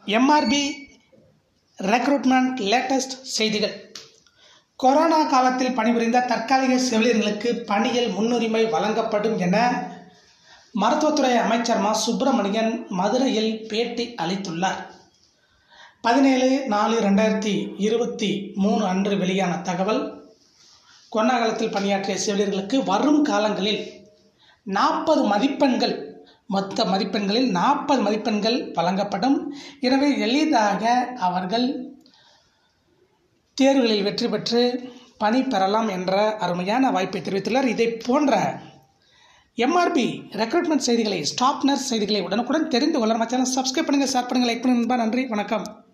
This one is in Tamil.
எம்ஆர்பி ரெக்ரூட்மெண்ட் லேட்டஸ்ட் செய்திகள் கொரோனா காலத்தில் பணிபுரிந்த தற்காலிக செவிலியர்களுக்கு பணியில் முன்னுரிமை வழங்கப்படும் என மருத்துவத்துறை அமைச்சர் மா சுப்பிரமணியன் மதுரையில் பேட்டி அளித்துள்ளார் பதினேழு நாலு ரெண்டாயிரத்தி இருபத்தி மூணு அன்று வெளியான தகவல் கொரோனா காலத்தில் பணியாற்றிய செவிலியர்களுக்கு வரும் காலங்களில் நாற்பது மதிப்பெண்கள் மொத்த மதிப்பெண்களில் நாற்பது மதிப்பெண்கள் வழங்கப்படும் எனவே எளிதாக அவர்கள் தேர்வுகளில் வெற்றி பெற்று பணி பெறலாம் என்ற அருமையான வாய்ப்பை தெரிவித்துள்ளார் இதை போன்ற எம்ஆர்பி ரெக்ரூட்மெண்ட் செய்திகளை ஸ்டாப் நர்ஸ் செய்திகளை உடனுக்குடன் தெரிந்து கொள்ள நம்ம சேனல் சப்ஸ்கிரைப் பண்ணுங்கள் ஷேர் பண்ணுங்கள் லைக் பண்ணுங்கள் நண்பா நன்றி வணக்கம்